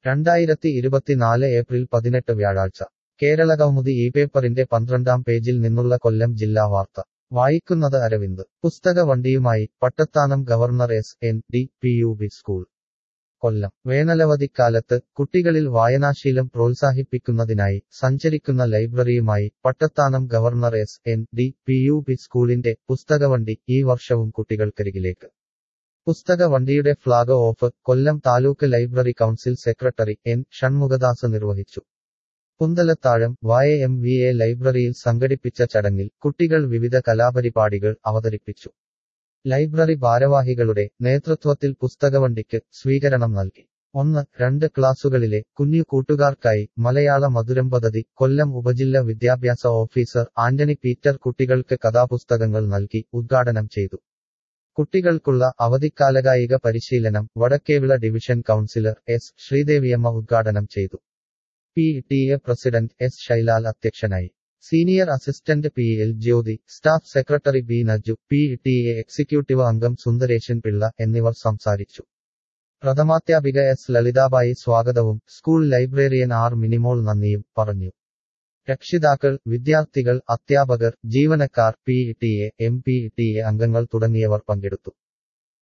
രണ്ടായിരത്തി ഇരുപത്തിനാല് ഏപ്രിൽ പതിനെട്ട് വ്യാഴാഴ്ച കേരള കൗമുദി ഈ പേപ്പറിന്റെ പന്ത്രണ്ടാം പേജിൽ നിന്നുള്ള കൊല്ലം ജില്ലാ വാർത്ത വായിക്കുന്നത് അരവിന്ദ് പുസ്തക വണ്ടിയുമായി Pattathanam governor S N D P U B school Kollam വേനലവധിക്കാലത്ത് കുട്ടികളിൽ വായനാശീലം പ്രോത്സാഹിപ്പിക്കുന്നതിനായി സഞ്ചരിക്കുന്ന ലൈബ്രറിയുമായി Pattathanam governor S N D P U B സ്കൂളിന്റെ പുസ്തകവണ്ടി ഈ വർഷവും കുട്ടികൾക്കരികിലേക്ക് പുസ്തക വണ്ടിയുടെ flag off Kollam taluk library council secretary N Shanmukhadas നിർവഹിച്ചു പുന്തലത്താഴം വായ എം വി എ ലൈബ്രറിയിൽ സംഘടിപ്പിച്ച ചടങ്ങിൽ കുട്ടികൾ വിവിധ കലാപരിപാടികൾ അവതരിപ്പിച്ചു ലൈബ്രറി ഭാരവാഹികളുടെ നേതൃത്വത്തിൽ പുസ്തകവണ്ടിക്ക് സ്വീകരണം നൽകി ഒന്ന് രണ്ട് ക്ലാസുകളിലെ കുഞ്ഞു കൂട്ടുകാർക്കായി മലയാള മധുരം പദ്ധതി കൊല്ലം ഉപജില്ല വിദ്യാഭ്യാസ ഓഫീസർ ആന്റണി പീറ്റർ കുട്ടികൾക്ക് കഥാപുസ്തകങ്ങൾ നൽകി ഉദ്ഘാടനം ചെയ്തു കുട്ടികൾക്കുള്ള അവധിക്കാലകായിക പരിശീലനം Vadakkevila division councillor S Sreedeviamma ഉദ്ഘാടനം ചെയ്തു P T A president S Shailal അധ്യക്ഷനായി senior assistant P L Jyothi staff secretary B Naju P T A executive അംഗം സുന്ദരേശൻ പിള്ള എന്നിവർ സംസാരിച്ചു പ്രഥമാധ്യാപിക എസ് ലളിതാബായി സ്വാഗതവും സ്കൂൾ ലൈബ്രറിയൻ ആർ മിനിമോൾ നന്ദിയും പറഞ്ഞു രക്ഷിതാക്കൾ വിദ്യാർത്ഥികൾ അധ്യാപകർ ജീവനക്കാർ P T A M P T A അംഗങ്ങൾ തുടങ്ങിയവർ പങ്കെടുത്തു